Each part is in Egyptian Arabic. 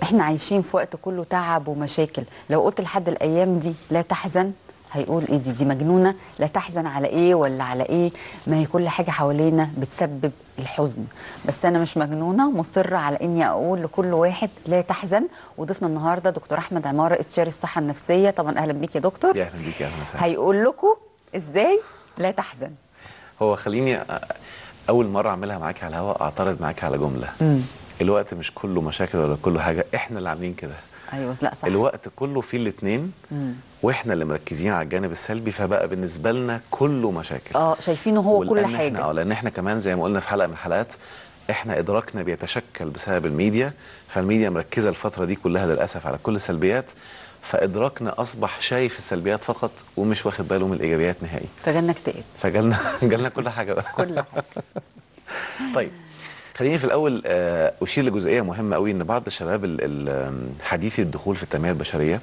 احنا عايشين في وقت كله تعب ومشاكل لو قلت لحد الايام دي لا تحزن هيقول ايه دي دي مجنونه لا تحزن على ايه ولا على ايه ما هي كل حاجه حوالينا بتسبب الحزن بس انا مش مجنونه مصره على اني اقول لكل واحد لا تحزن وضيفنا النهارده دكتور احمد عماره استشاري الصحه النفسيه طبعا اهلا بيك يا دكتور يا اهلا بيك يا اهلا وسهلا هيقول لكم ازاي لا تحزن هو خليني أ- اول مره اعملها معاك على الهواء اعترض معاك على جمله امم الوقت مش كله مشاكل ولا كله حاجه احنا اللي عاملين كده ايوه لا صح الوقت كله فيه الاثنين مم. واحنا اللي مركزين على الجانب السلبي فبقى بالنسبه لنا كله مشاكل اه شايفينه هو كل ولأن حاجه احنا اه لان احنا كمان زي ما قلنا في حلقه من الحلقات احنا ادراكنا بيتشكل بسبب الميديا فالميديا مركزه الفتره دي كلها للاسف على كل السلبيات فادراكنا اصبح شايف السلبيات فقط ومش واخد باله من الايجابيات نهائي فجالنا اكتئاب فجالنا جالنا كل حاجه بقى كل حاجه طيب خليني في الاول آه، اشير لجزئيه مهمه قوي ان بعض الشباب ال- ال- حديثي الدخول في التنميه البشريه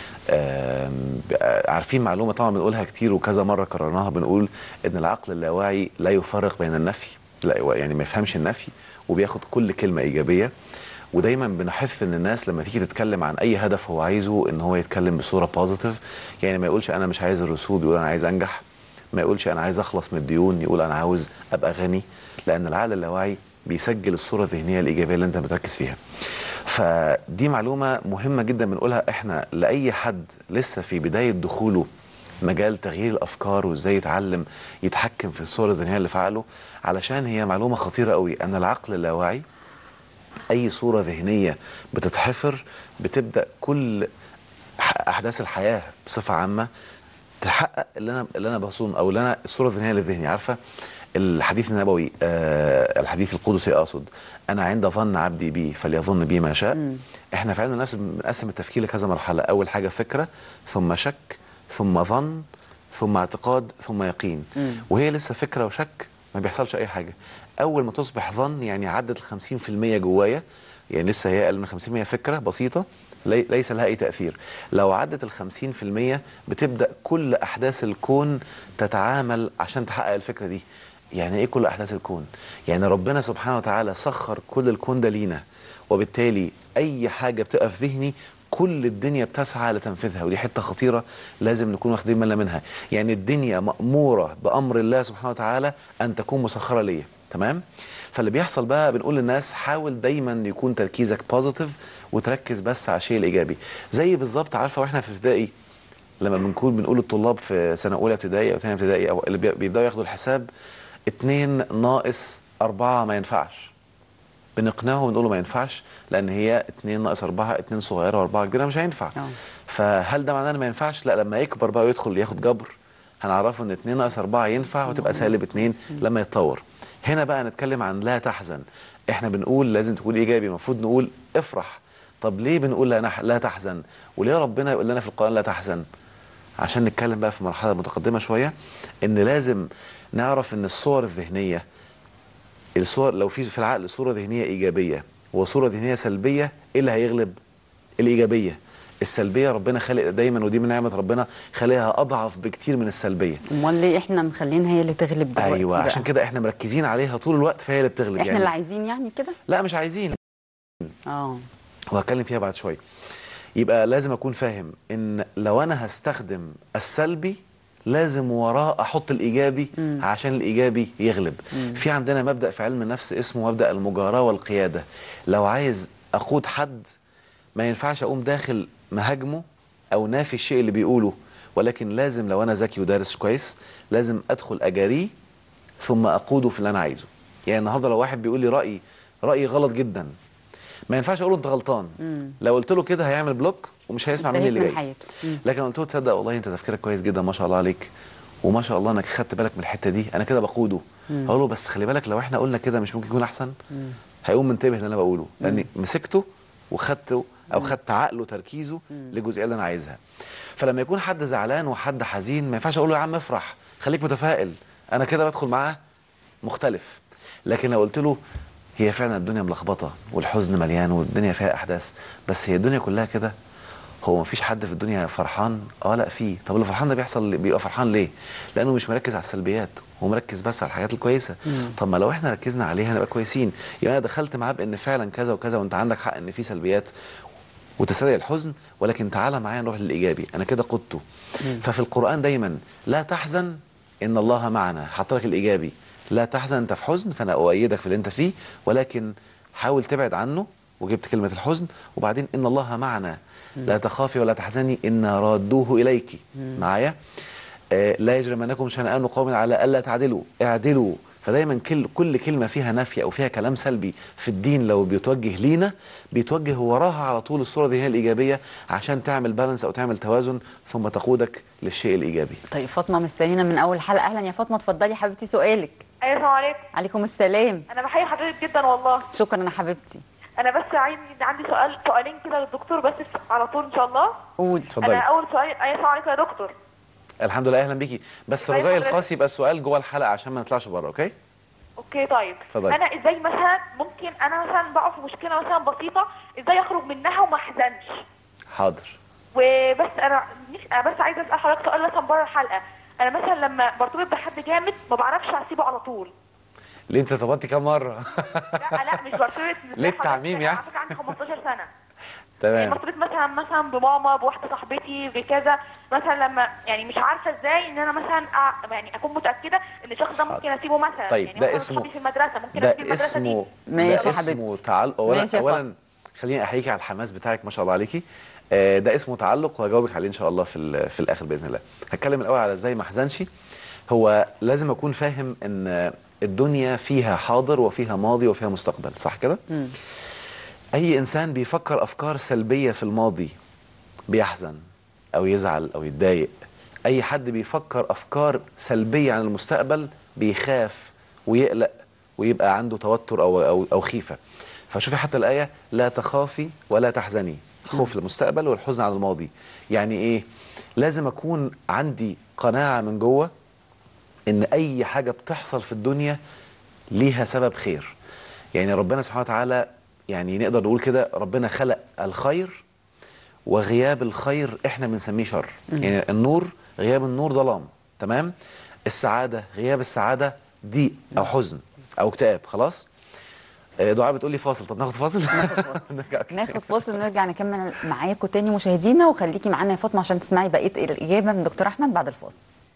آم، بقى عارفين معلومه طبعا بنقولها كتير وكذا مره كررناها بنقول ان العقل اللاواعي لا يفرق بين النفي لا يعني ما يفهمش النفي وبياخد كل كلمه ايجابيه ودايما بنحث ان الناس لما تيجي تتكلم عن اي هدف هو عايزه ان هو يتكلم بصوره بوزيتيف يعني ما يقولش انا مش عايز الرسوب يقول انا عايز انجح ما يقولش انا عايز اخلص من الديون يقول انا عاوز ابقى غني لان العقل اللاواعي بيسجل الصوره الذهنيه الايجابيه اللي انت بتركز فيها فدي معلومه مهمه جدا بنقولها احنا لاي حد لسه في بدايه دخوله مجال تغيير الافكار وازاي يتعلم يتحكم في الصوره الذهنيه اللي في عقله علشان هي معلومه خطيره قوي ان العقل اللاواعي اي صوره ذهنيه بتتحفر بتبدا كل ح- احداث الحياه بصفه عامه تحقق اللي انا اللي انا بصون او اللي انا الصوره الذهنيه للذهني عارفه الحديث النبوي آه الحديث القدسي اقصد انا عند ظن عبدي بي فليظن بي ما شاء احنا في علم النفس بنقسم التفكير لكذا مرحله اول حاجه فكره ثم شك ثم ظن ثم اعتقاد ثم يقين وهي لسه فكره وشك ما بيحصلش اي حاجه اول ما تصبح ظن يعني عدت ال 50% جوايا يعني لسه هي اقل من 50% فكره بسيطه لي- ليس لها اي تاثير لو عدت ال 50% بتبدا كل احداث الكون تتعامل عشان تحقق الفكره دي يعني ايه كل احداث الكون يعني ربنا سبحانه وتعالى سخر كل الكون ده لينا وبالتالي اي حاجه بتبقى في ذهني كل الدنيا بتسعى لتنفيذها ودي حته خطيره لازم نكون واخدين بالنا منها يعني الدنيا ماموره بامر الله سبحانه وتعالى ان تكون مسخره ليا تمام فاللي بيحصل بقى بنقول للناس حاول دايما يكون تركيزك بوزيتيف وتركز بس على الشيء الايجابي زي بالظبط عارفه واحنا في ابتدائي لما بنكون بنقول للطلاب في سنه اولى ابتدائي او ثانيه ابتدائي او اللي بي- بيبداوا ياخدوا الحساب اتنين ناقص أربعة ما ينفعش بنقنعه ونقول له ما ينفعش لان هي اتنين ناقص أربعة اتنين صغيره واربعه كبيره مش هينفع آه. فهل ده معناه ان ما ينفعش لا لما يكبر بقى ويدخل ياخد جبر هنعرفه ان اتنين ناقص أربعة ينفع وتبقى سالب اتنين لما يتطور هنا بقى نتكلم عن لا تحزن احنا بنقول لازم تكون ايجابي المفروض نقول افرح طب ليه بنقول لا, نح... لا تحزن وليه ربنا يقول لنا في القرآن لا تحزن عشان نتكلم بقى في مرحلة متقدمة شوية ان لازم نعرف ان الصور الذهنية الصور لو في في العقل صورة ذهنية إيجابية وصورة ذهنية سلبية إيه اللي هيغلب؟ الإيجابية السلبية ربنا خالق دايما ودي من نعمة ربنا خالقها أضعف بكتير من السلبية امال ليه احنا مخلينها هي اللي تغلب دلوقتي أيوة بقى؟ عشان كده إحنا مركزين عليها طول الوقت فهي اللي بتغلب احنا يعني اللي عايزين يعني كده لا مش عايزين اه وهتكلم فيها بعد شويه يبقى لازم اكون فاهم ان لو انا هستخدم السلبي لازم وراه احط الايجابي عشان الايجابي يغلب في عندنا مبدا في علم النفس اسمه مبدا المجاراه والقياده لو عايز اقود حد ما ينفعش اقوم داخل مهاجمه او نافي الشيء اللي بيقوله ولكن لازم لو انا ذكي ودارس كويس لازم ادخل اجاريه ثم اقوده في اللي انا عايزه يعني النهارده لو واحد بيقول لي رايي رايي غلط جدا ما ينفعش اقول له انت غلطان لو قلت له كده هيعمل بلوك ومش هيسمع مني انتهيت اللي من جاي حياته. مم. لكن قلت له تصدق والله انت تفكيرك كويس جدا ما شاء الله عليك وما شاء الله انك خدت بالك من الحته دي انا كده بقوده هقول له بس خلي بالك لو احنا قلنا كده مش ممكن يكون احسن هيقوم منتبه اللي انا بقوله لاني مسكته وخدته او خدت عقله تركيزه للجزئيه اللي انا عايزها فلما يكون حد زعلان وحد حزين ما ينفعش اقول له يا عم افرح خليك متفائل انا كده بدخل معاه مختلف لكن لو قلت له هي فعلا الدنيا ملخبطه والحزن مليان والدنيا فيها احداث بس هي الدنيا كلها كده هو مفيش حد في الدنيا فرحان اه لا في طب اللي فرحان ده بيحصل بيبقى فرحان ليه لانه مش مركز على السلبيات هو مركز بس على الحاجات الكويسه طب ما لو احنا ركزنا عليها نبقى كويسين يبقى انا دخلت معاه بان فعلا كذا وكذا وانت عندك حق ان في سلبيات وتسلي الحزن ولكن تعالى معايا نروح للايجابي انا كده قدته ففي القران دايما لا تحزن ان الله معنا حط لك الايجابي لا تحزن انت في حزن فانا اؤيدك في اللي انت فيه ولكن حاول تبعد عنه وجبت كلمه الحزن وبعدين ان الله معنا لا تخافي ولا تحزني انا رادوه اليك معايا آه، لا يجرمنكم شنآن قوم على الا تعدلوا اعدلوا فدايما كل كل كلمه فيها نفي او فيها كلام سلبي في الدين لو بيتوجه لينا بيتوجه وراها على طول الصوره دي هي الايجابيه عشان تعمل بالانس او تعمل توازن ثم تقودك للشيء الايجابي طيب فاطمه مستنينا من اول حلقه اهلا يا فاطمه اتفضلي حبيبتي سؤالك ايوه السلام عليكم عليكم السلام انا بحيي حضرتك جدا والله شكرا يا حبيبتي انا بس عايز عندي سؤال سؤالين كده للدكتور بس على طول ان شاء الله قول انا اتفضلي اول سؤال ايوه السلام عليكم يا دكتور الحمد لله اهلا بيكي بس طيب رجائي حضرتك- الخاص يبقى السؤال جوه الحلقه عشان ما نطلعش بره اوكي اوكي طيب اتفضلي. انا ازاي مثلا ممكن انا مثلا بقع في مشكله مثلا بسيطه ازاي اخرج منها وما احزنش حاضر وبس انا مش انا بس عايزه اسال حضرتك سؤال مثلا بره الحلقه انا مثلا لما برتبط بحد جامد ما بعرفش اسيبه على طول ليه انت ارتبطتي كام مره لا لا مش برتبط ليه التعميم يعني؟ على فكره عندي 15 سنه يعني تمام مرتبط مثلا مثلا بماما بواحده صاحبتي بكذا مثلا لما يعني مش عارفه ازاي ان انا مثلا أع- يعني اكون متاكده ان الشخص ده ممكن اسيبه مثلا طيب، يعني ده مثلا اسمه- صحابي في المدرسه ممكن اسيب ده المدرسه دي اسمه ماشي ده يا اسمه حبيبتي. تعلق اولا ماشي يا اولا خليني احييكي على الحماس بتاعك ما شاء الله عليكي آه، ده اسمه تعلق وهجاوبك عليه ان شاء الله في ال- في الاخر باذن الله هتكلم الاول على ازاي ما احزنش هو لازم اكون فاهم ان الدنيا فيها حاضر وفيها ماضي وفيها مستقبل صح كده اي انسان بيفكر افكار سلبيه في الماضي بيحزن او يزعل او يتضايق اي حد بيفكر افكار سلبيه عن المستقبل بيخاف ويقلق ويبقى عنده توتر او او او خيفه فشوفي حتى الايه لا تخافي ولا تحزني خوف للمستقبل والحزن على الماضي يعني ايه لازم اكون عندي قناعه من جوه ان اي حاجه بتحصل في الدنيا ليها سبب خير يعني ربنا سبحانه وتعالى يعني نقدر نقول كده ربنا خلق الخير وغياب الخير احنا بنسميه شر يعني النور غياب النور ظلام تمام السعاده غياب السعاده ضيق او حزن او اكتئاب خلاص آه، دعاء بتقول لي فاصل طب ناخد فاصل نرجع. ناخد فاصل ونرجع نكمل معاكم تاني مشاهدينا وخليكي معانا يا فاطمه عشان تسمعي بقيه الاجابه من دكتور احمد بعد الفاصل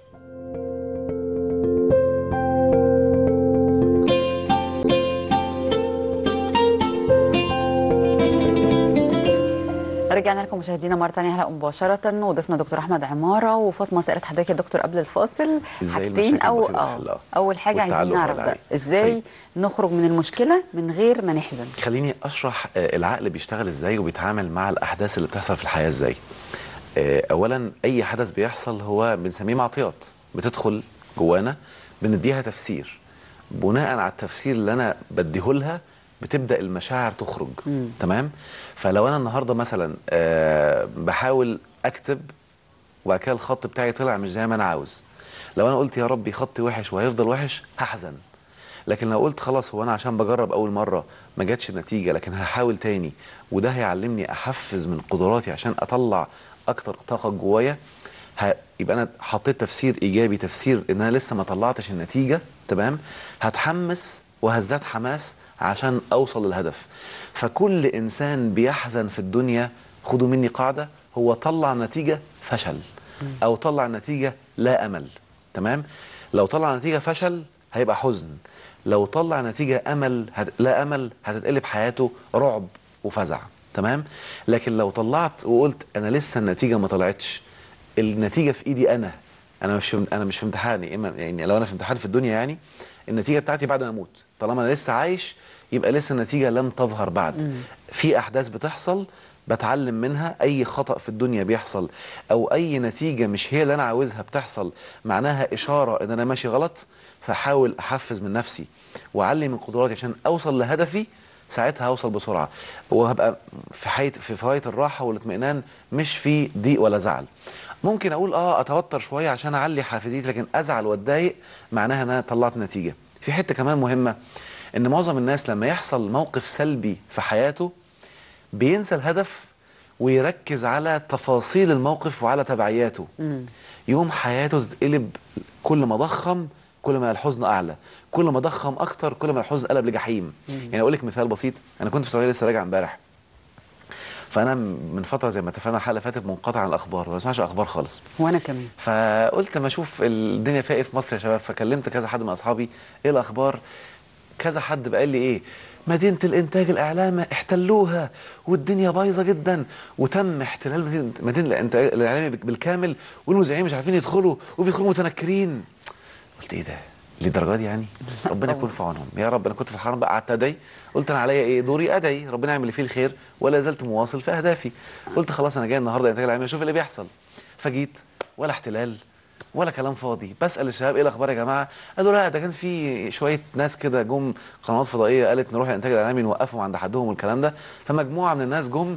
رجعنا لكم مشاهدينا مره ثانيه هلا مباشره وضيفنا دكتور احمد عماره وفاطمه سالت حضرتك يا دكتور قبل الفاصل إزاي حاجتين المشاكل او بسيطة اه تحلها؟ اول حاجه عايزين والتعلق نعرف ولا بقى عليه. ازاي طيب. نخرج من المشكله من غير ما نحزن خليني اشرح آه، العقل بيشتغل ازاي وبيتعامل مع الاحداث اللي بتحصل في الحياه ازاي آه، اولا اي حدث بيحصل هو بنسميه معطيات بتدخل جوانا بنديها تفسير بناء على التفسير اللي انا بديهولها بتبدا المشاعر تخرج تمام فلو انا النهارده مثلا آه، بحاول اكتب وبعد كده الخط بتاعي طلع مش زي ما انا عاوز لو انا قلت يا ربي خطي وحش وهيفضل وحش هحزن لكن لو قلت خلاص هو انا عشان بجرب اول مره ما جاتش النتيجه لكن هحاول تاني وده هيعلمني احفز من قدراتي عشان اطلع اكتر طاقه جوايا ه- يبقى انا حطيت تفسير ايجابي تفسير ان انا لسه ما طلعتش النتيجه تمام هتحمس وهزداد حماس عشان اوصل للهدف فكل انسان بيحزن في الدنيا خدوا مني قاعده هو طلع نتيجه فشل او طلع نتيجه لا امل تمام لو طلع نتيجه فشل هيبقى حزن لو طلع نتيجه امل هت... لا امل هتتقلب حياته رعب وفزع تمام لكن لو طلعت وقلت انا لسه النتيجه ما طلعتش النتيجه في ايدي انا انا مش في... انا مش في امتحاني اما يعني لو انا في امتحان في الدنيا يعني النتيجه بتاعتي بعد ما اموت طالما انا لسه عايش يبقى لسه النتيجه لم تظهر بعد في احداث بتحصل بتعلم منها اي خطا في الدنيا بيحصل او اي نتيجه مش هي اللي انا عاوزها بتحصل معناها اشاره ان انا ماشي غلط فحاول احفز من نفسي واعلي من قدراتي عشان اوصل لهدفي ساعتها هوصل بسرعه وهبقى في حيث في غايه الراحه والاطمئنان مش في ضيق ولا زعل ممكن اقول اه اتوتر شويه عشان اعلي حافزيتي لكن ازعل واتضايق معناها ان انا طلعت نتيجه في حته كمان مهمه ان معظم الناس لما يحصل موقف سلبي في حياته بينسى الهدف ويركز على تفاصيل الموقف وعلى تبعياته يوم حياته تتقلب كل ما ضخم كل ما الحزن اعلى كل ما ضخم اكتر كل ما الحزن قلب لجحيم يعني اقول لك مثال بسيط انا كنت في السعوديه لسه راجع امبارح فانا من فتره زي ما اتفقنا الحلقه اللي فاتت منقطع عن الاخبار ما بسمعش اخبار خالص وانا كمان فقلت ما اشوف الدنيا فيها ايه في مصر يا شباب فكلمت كذا حد من اصحابي ايه الاخبار كذا حد بقى قال لي ايه مدينه الانتاج الاعلامي احتلوها والدنيا بايظه جدا وتم احتلال مدينه مدينه الانتاج الاعلامي بالكامل والمذيعين مش عارفين يدخلوا وبيدخلوا متنكرين قلت ايه ده للدرجه دي يعني ربنا يكون في عونهم يا رب انا كنت في الحرم بقى قعدت ادعي قلت انا عليا ايه دوري ادعي ربنا يعمل لي فيه الخير ولا زلت مواصل في اهدافي قلت خلاص انا جاي النهارده الانتاج الاعلامي اشوف اللي بيحصل فجيت ولا احتلال ولا كلام فاضي بسال الشباب ايه الاخبار يا جماعه قالوا لا ده كان في شويه ناس كده جم قنوات فضائيه قالت نروح الانتاج الاعلامي نوقفهم عند حدهم والكلام ده فمجموعه من الناس جم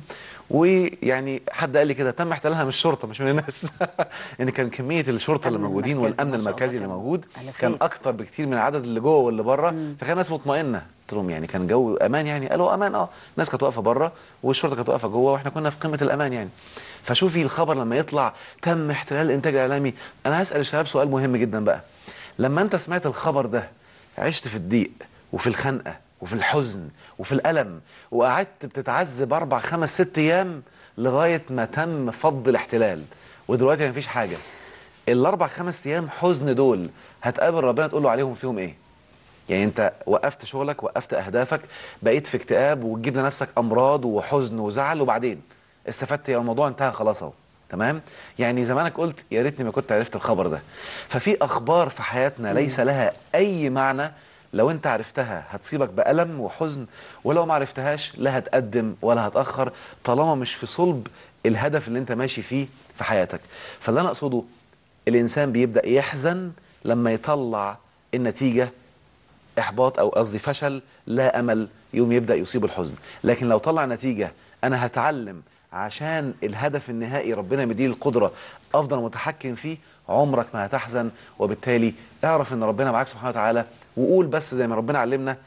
ويعني حد قال لي كده تم احتلالها من الشرطه مش من الناس يعني كان كميه الشرطه اللي الأمن موجودين المركزي والامن ما شاء الله المركزي اللي كان موجود ألفين. كان اكتر بكتير من العدد اللي جوه واللي بره فكان الناس مطمئنه قلت لهم يعني كان جو امان يعني قالوا امان اه الناس كانت واقفه بره والشرطه كانت واقفه جوه واحنا كنا في قمه الامان يعني فشوفي الخبر لما يطلع تم احتلال الانتاج الاعلامي انا هسال الشباب سؤال مهم جدا بقى لما انت سمعت الخبر ده عشت في الضيق وفي الخنقه وفي الحزن وفي الالم وقعدت بتتعذب اربع خمس ست ايام لغايه ما تم فض الاحتلال ودلوقتي مفيش حاجه الاربع خمس ايام حزن دول هتقابل ربنا تقول له عليهم فيهم ايه يعني انت وقفت شغلك وقفت اهدافك بقيت في اكتئاب وتجيب لنفسك امراض وحزن وزعل وبعدين استفدت يا الموضوع انتهى خلاص اهو تمام يعني زمانك قلت يا ريتني ما كنت عرفت الخبر ده ففي اخبار في حياتنا ليس لها اي معنى لو انت عرفتها هتصيبك بألم وحزن ولو ما عرفتهاش لا هتقدم ولا هتأخر طالما مش في صلب الهدف اللي انت ماشي فيه في حياتك فاللي انا اقصده الانسان بيبدأ يحزن لما يطلع النتيجة احباط او قصدي فشل لا امل يوم يبدا يصيب الحزن لكن لو طلع نتيجه انا هتعلم عشان الهدف النهائي ربنا مديني القدره افضل متحكم فيه عمرك ما هتحزن وبالتالي اعرف ان ربنا معاك سبحانه وتعالى وقول بس زي ما ربنا علمنا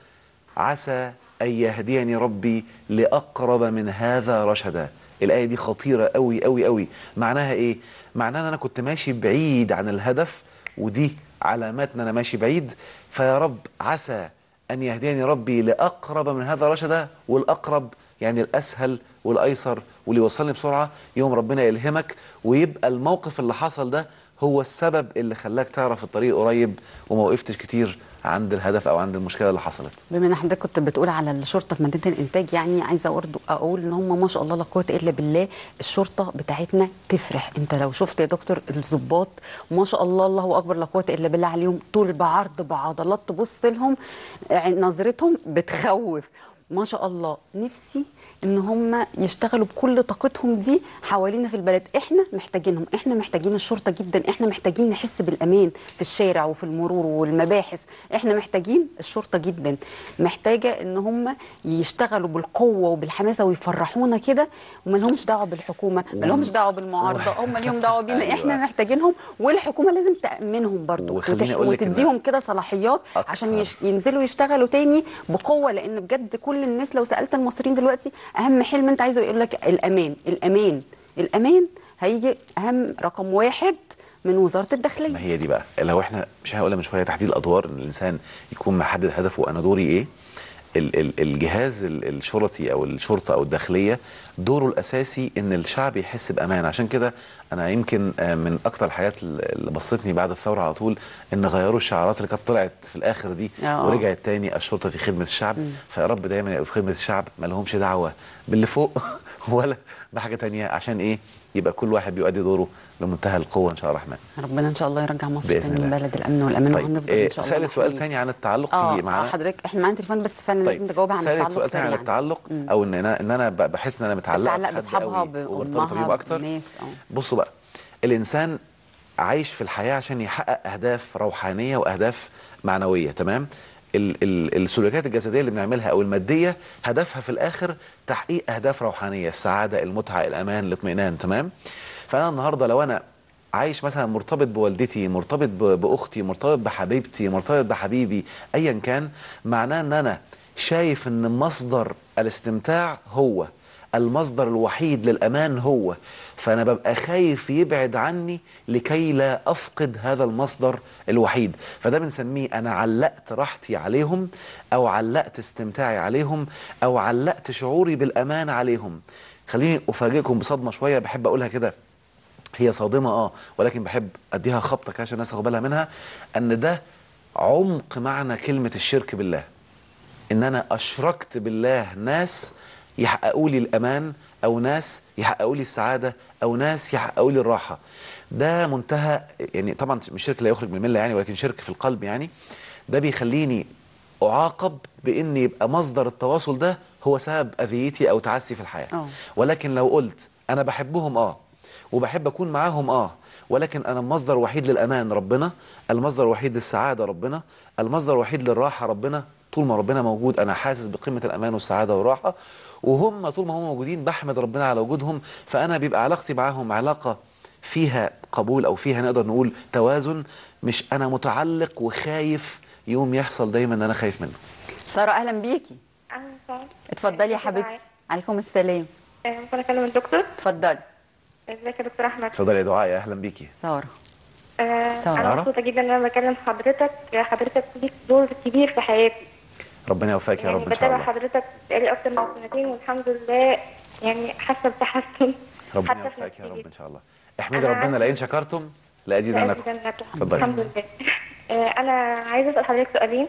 عسى ان يهديني ربي لاقرب من هذا رشدا الايه دي خطيره قوي قوي قوي معناها ايه معناها ان انا كنت ماشي بعيد عن الهدف ودي علامات ان انا ماشي بعيد فيا رب عسى ان يهديني ربي لاقرب من هذا رشدا والاقرب يعني الاسهل والايسر واللي يوصلني بسرعه يوم ربنا يلهمك ويبقى الموقف اللي حصل ده هو السبب اللي خلاك تعرف الطريق قريب وما وقفتش كتير عند الهدف او عند المشكله اللي حصلت بما ان حضرتك كنت بتقول على الشرطه في مدينه الانتاج يعني عايزه برضه اقول ان هم ما شاء الله لا قوه الا بالله الشرطه بتاعتنا تفرح انت لو شفت يا دكتور الضباط ما شاء الله الله اكبر لا قوه الا بالله عليهم طول بعرض بعضلات تبص لهم ع- نظرتهم بتخوف ما شاء الله نفسي ان هم يشتغلوا بكل طاقتهم دي حوالينا في البلد احنا محتاجينهم احنا محتاجين الشرطه جدا احنا محتاجين نحس بالامان في الشارع وفي المرور والمباحث احنا محتاجين الشرطه جدا محتاجه ان هم يشتغلوا بالقوه وبالحماسه ويفرحونا كده وما لهمش دعوه بالحكومه ما لهمش دعوه بالمعارضه هم ليهم دعوه بينا أيوة. احنا محتاجينهم والحكومه لازم تامنهم برضو وخليني وتح- أقول لك إن وتديهم كده صلاحيات أكتر. عشان يش ينزلوا يشتغلوا تاني بقوه لان بجد كل الناس لو سالت المصريين دلوقتي اهم حلم انت عايزه يقول لك الامان الامان الامان هيجي اهم رقم واحد من وزاره الداخليه ما هي دي بقى لو احنا مش هقولها من شويه تحديد الادوار ان الانسان يكون محدد هدفه انا دوري ايه ال- ال- الجهاز ال- الشرطي او الشرطه او الداخليه دوره الاساسي ان الشعب يحس بامان عشان كده انا يمكن آه، من اكتر الحاجات اللي بسطتني بعد الثوره على طول ان غيروا الشعارات اللي كانت طلعت في الاخر دي آه. ورجعت تاني الشرطه في خدمه الشعب فيا رب دايما يبقوا في خدمه الشعب ما لهمش دعوه باللي فوق ولا بحاجه تانية عشان ايه يبقى كل واحد بيؤدي دوره بمنتهى القوه ان شاء الرحمن ربنا ان شاء الله يرجع مصر بإذن تاني الله. بلد الامن والامان طيب وهنفضل إيه ان شاء الله سألت سؤال محميين. تاني عن التعلق اه في آه، معانا حضرتك احنا معانا تليفون بس فعلا لازم تجاوب عن سألت التعلق سؤال تاني عن سريعاً. التعلق او ان انا ان انا ب- بحس ان انا متعلق تتعلق بحد باصحابها قوي ومرتبطه بامها بيهم اكتر بناس اه بصوا بقى الانسان عايش في الحياه عشان يحقق اهداف روحانيه واهداف معنويه تمام ال ال السلوكيات الجسديه اللي بنعملها او الماديه هدفها في الاخر تحقيق اهداف روحانيه السعاده المتعه الامان الاطمئنان تمام فانا النهارده لو انا عايش مثلا مرتبط بوالدتي مرتبط ب- باختي مرتبط بحبيبتي مرتبط بحبيبي ايا كان معناه ان انا شايف ان مصدر الاستمتاع هو المصدر الوحيد للامان هو فانا ببقى خايف يبعد عني لكي لا افقد هذا المصدر الوحيد فده بنسميه انا علقت راحتي عليهم او علقت استمتاعي عليهم او علقت شعوري بالامان عليهم خليني افاجئكم بصدمه شويه بحب اقولها كده هي صادمه اه ولكن بحب اديها خبطه كده عشان الناس تاخد بالها منها ان ده عمق معنى كلمه الشرك بالله ان انا اشركت بالله ناس يحققوا لي الامان او ناس يحققوا لي السعاده او ناس يحققوا لي الراحه ده منتهى يعني طبعا مش شرك لا يخرج من المله يعني ولكن شرك في القلب يعني ده بيخليني اعاقب بان يبقى مصدر التواصل ده هو سبب اذيتي او تعسي في الحياه آه. ولكن لو قلت انا بحبهم اه وبحب اكون معاهم اه ولكن انا المصدر الوحيد للامان ربنا المصدر الوحيد للسعاده ربنا المصدر الوحيد للراحه ربنا طول ما ربنا موجود انا حاسس بقيمه الامان والسعاده والراحه وهم طول ما هم موجودين بحمد ربنا على وجودهم فانا بيبقى علاقتي معاهم علاقه فيها قبول او فيها نقدر نقول توازن مش انا متعلق وخايف يوم يحصل دايما ان انا خايف منه ساره اهلا بيكي اتفضلي يا حبيبتي عليكم السلام آه، ممكن اكلم الدكتور اتفضلي ازيك يا دكتور احمد اتفضلي يا دعاء يا اهلا بيكي ساره آه، سارة. انا مبسوطه جدا ان انا بكلم حضرتك حضرتك ليك دور كبير في حياتي ربنا يوفقك يا يعني رب ان شاء بتابع الله حضرتك بقالي اكتر من سنتين والحمد لله يعني حاسه بتحسن ربنا حتى في يوفقك يا رب نفسيتي. ان شاء الله احمدي أنا ربنا عايزة- لئن شكرتم لازيدنكم لأزيدنكم. اتفضلي. الحمد لله آه، انا عايزه اسال حضرتك سؤالين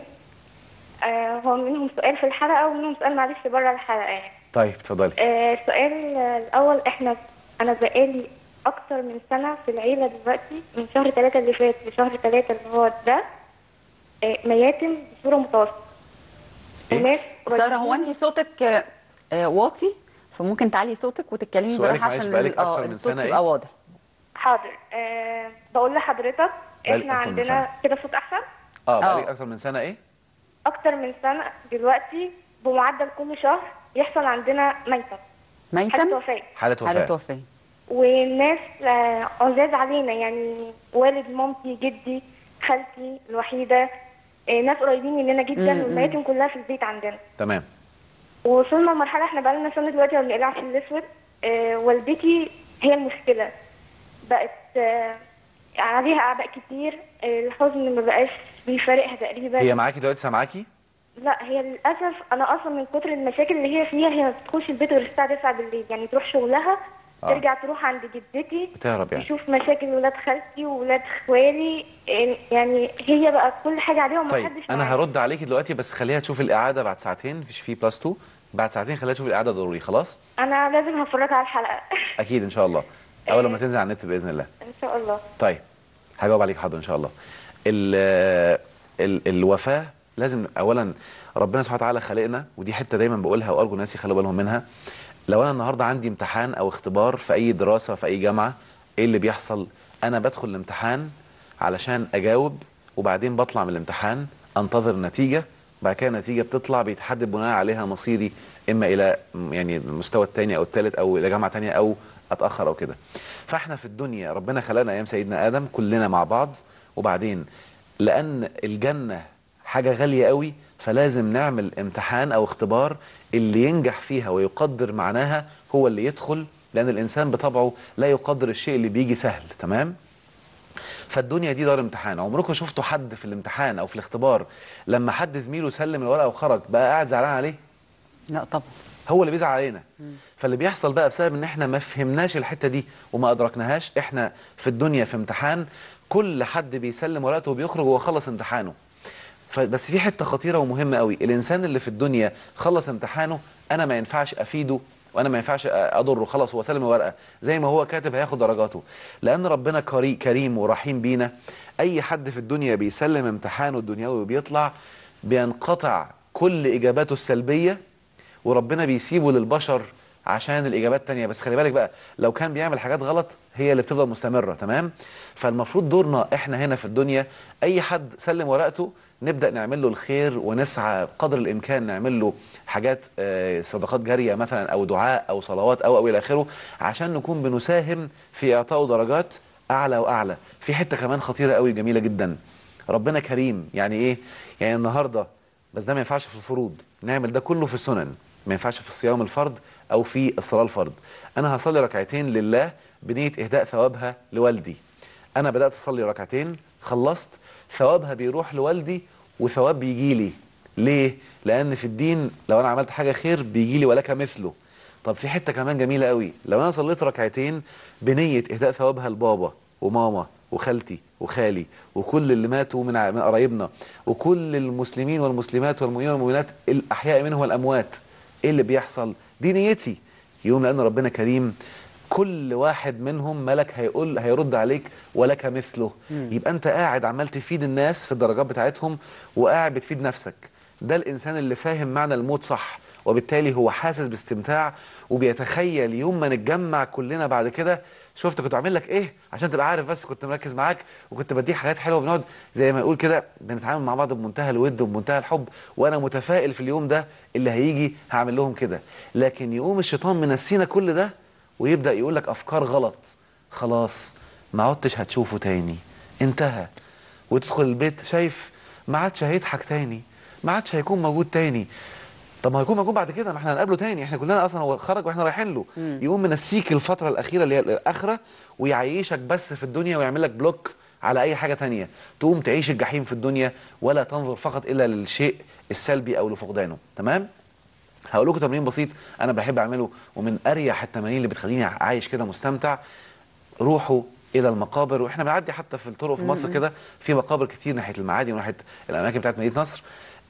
آه، هو منهم سؤال في الحلقه ومنهم سؤال معلش بره الحلقه يعني طيب اتفضلي آه، السؤال الاول احنا انا بقالي اكتر من سنه في العيله دلوقتي من شهر ثلاثة اللي فات لشهر ثلاثة اللي هو ده آه، مياتم بصوره متواصله إيه؟ وناس ساره هو قريبين- انت صوتك آه، آه، واطي فممكن تعلي صوتك وتتكلمي سؤالك بالراحه معلش عشان بقالك ال- آه، أكتر من الصوت سنة يبقى إيه؟ واضح حاضر أه بقول لحضرتك بقالك احنا أكتر من عندنا سنة. كده صوت احسن اه بقالك آه. اكتر من سنه ايه اكتر من سنه دلوقتي بمعدل كل شهر يحصل عندنا ميتة حالة ميتم وفاة حاله وفاه حاله وفاه والناس آه، عزاز علينا يعني والد مامتي جدي خالتي الوحيدة آه، ناس قريبين مننا جدا مم، والمياتم كلها في البيت عندنا تمام وصلنا لمرحلة احنا بقالنا سنة دلوقتي ما بنقلعش الأسود آه، والدتي هي المشكلة بقت آه، عليها أعباء كتير آه، الحزن ما بقاش بيفارقها تقريبا هي معاكي دلوقتي سامعاكي لا هي للأسف أنا أصلا من كتر المشاكل اللي هي فيها هي ما بتدخلش البيت غير الساعة 9 بالليل يعني تروح شغلها آه. ترجع تروح عند جدتي بتهرب يعني تشوف مشاكل ولاد خالتي وولاد خوالي آه، يعني هي بقى كل حاجة عليها وما طيب حدش انا معاها. هرد عليكي دلوقتي بس خليها تشوف الاعاده بعد ساعتين مفيش في بلس 2 بعد ساعتين خليها تشوف الاعاده ضروري خلاص أنا لازم هفرجها على الحلقة اكيد ان شاء الله اول لما تنزل على النت باذن الله إن شاء الله طيب هجاوب عليك حاضر ان شاء الله ال ال الوفاه لازم اولا ربنا سبحانه وتعالى خلقنا ودي حته دايما بقولها وارجو الناس يخلوا بالهم منها لو انا النهارده عندي امتحان او اختبار في اي دراسه في اي جامعه ايه اللي بيحصل انا بدخل الامتحان علشان اجاوب وبعدين بطلع من الامتحان انتظر النتيجه بعد كده النتيجه بتطلع بيتحدد بناء عليها مصيري اما الى م- يعني المستوى الثاني او الثالث او الى جامعه ثانيه او اتاخر او كده فاحنا في الدنيا ربنا خلقنا ايام سيدنا ادم كلنا مع بعض وبعدين لان الجنه حاجه غاليه قوي فلازم نعمل امتحان او اختبار اللي ينجح فيها ويقدر معناها هو اللي يدخل لان الانسان بطبعه لا يقدر الشيء اللي بيجي سهل تمام فالدنيا دي دار امتحان عمركم شفتوا حد في الامتحان او في الاختبار لما حد زميله سلم الورقه وخرج بقى قاعد زعلان عليه لا طبعا هو اللي بيزعل علينا فاللي بيحصل بقى بسبب ان احنا ما فهمناش الحته دي وما ادركناهاش احنا في الدنيا في امتحان كل حد بيسلم ورقته وبيخرج وهو خلص امتحانه فبس في حته خطيره ومهمه قوي الانسان اللي في الدنيا خلص امتحانه انا ما ينفعش افيده وانا ما ينفعش اضره خلاص هو سلم الورقه زي ما هو كاتب هياخد درجاته لان ربنا كري كريم ورحيم بينا اي حد في الدنيا بيسلم امتحانه الدنيوي وبيطلع بينقطع كل اجاباته السلبيه وربنا بيسيبه للبشر عشان الاجابات تانية بس خلي بالك بقى لو كان بيعمل حاجات غلط هي اللي بتفضل مستمره تمام فالمفروض دورنا احنا هنا في الدنيا اي حد سلم ورقته نبدا نعمل له الخير ونسعى قدر الامكان نعمل له حاجات آه، صدقات جاريه مثلا او دعاء او صلوات او او الى اخره عشان نكون بنساهم في اعطائه درجات اعلى واعلى في حته كمان خطيره قوي جميله جدا ربنا كريم يعني ايه يعني النهارده بس ده ما ينفعش في الفروض نعمل ده كله في السنن ما ينفعش في الصيام الفرض او في الصلاه الفرض انا هصلي ركعتين لله بنيه اهداء ثوابها لوالدي انا بدات اصلي ركعتين خلصت ثوابها بيروح لوالدي وثواب بيجي لي ليه لان في الدين لو انا عملت حاجه خير بيجي لي ولك مثله طب في حته كمان جميله قوي لو انا صليت ركعتين بنيه اهداء ثوابها لبابا وماما وخالتي وخالي وكل اللي ماتوا من ع- من قرايبنا وكل المسلمين والمسلمات والمؤمنين والمؤمنات الاحياء منهم والاموات ايه اللي بيحصل دي نيتي يوم لان ربنا كريم كل واحد منهم ملك هيقول هيرد عليك ولك مثله يبقى انت قاعد عمال تفيد الناس في الدرجات بتاعتهم وقاعد بتفيد نفسك ده الانسان اللي فاهم معنى الموت صح وبالتالي هو حاسس باستمتاع وبيتخيل يوم ما نتجمع كلنا بعد كده شفت كنت عامل لك ايه عشان تبقى عارف بس كنت مركز معاك وكنت بديك حاجات حلوه بنقعد زي ما يقول كده بنتعامل مع بعض بمنتهى الود وبمنتهى الحب وانا متفائل في اليوم ده اللي هيجي هعمل لهم كده لكن يقوم الشيطان منسينا كل ده ويبدا يقول لك افكار غلط خلاص ما عدتش هتشوفه تاني انتهى وتدخل البيت شايف ما عادش هيضحك تاني ما عادش هيكون موجود تاني طب ما هيكون موجود بعد كده ما احنا هنقابله تاني احنا كلنا اصلا هو خرج واحنا رايحين له يقوم منسيك الفتره الاخيره اللي هي الاخره ويعيشك بس في الدنيا ويعمل لك بلوك على اي حاجه تانية تقوم تعيش الجحيم في الدنيا ولا تنظر فقط الا للشيء السلبي او لفقدانه تمام هقول لكم تمرين بسيط انا بحب اعمله ومن اريح التمارين اللي بتخليني عايش كده مستمتع روحوا الى المقابر واحنا بنعدي حتى في الطرق في مصر كده في مقابر كتير ناحيه المعادي وناحيه الاماكن بتاعت مدينه نصر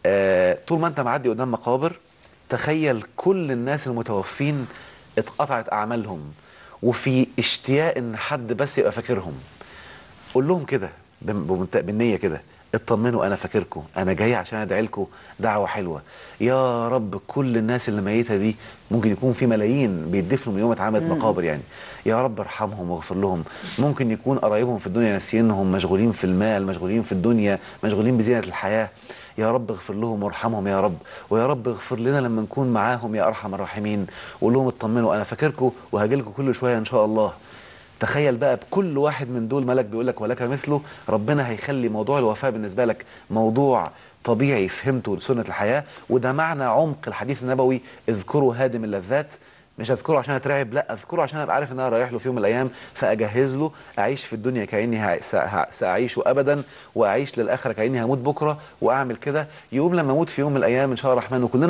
آه طول ما انت معدي قدام مقابر تخيل كل الناس المتوفين اتقطعت اعمالهم وفي اشتياق ان حد بس يبقى فاكرهم قول لهم كده بم- بمنت- بالنيه كده اطمنوا انا فاكركم انا جاي عشان ادعي لكم دعوه حلوه يا رب كل الناس اللي ميته دي ممكن يكون في ملايين بيدفنوا من يوم ما اتعملت مقابر يعني يا رب ارحمهم واغفر لهم ممكن يكون قرايبهم في الدنيا ناسيينهم مشغولين في المال مشغولين في الدنيا مشغولين بزينه الحياه يا رب اغفر لهم وارحمهم يا رب ويا رب اغفر لنا لما نكون معاهم يا ارحم الراحمين وقول لهم اطمنوا انا فاكركم وهاجي لكم كل شويه ان شاء الله تخيل بقى بكل واحد من دول ملك بيقول لك ولك مثله ربنا هيخلي موضوع الوفاة بالنسبة لك موضوع طبيعي فهمته لسنة الحياة وده معنى عمق الحديث النبوي اذكروا هادم اللذات مش اذكره عشان اترعب لا اذكره عشان ابقى عارف ان انا رايح له في يوم من الايام فاجهز له اعيش في الدنيا كاني ه- س- ه- ساعيشه ابدا واعيش للاخره كاني هموت بكره واعمل كده يوم لما اموت في يوم من الايام ان شاء الله الرحمن وكلنا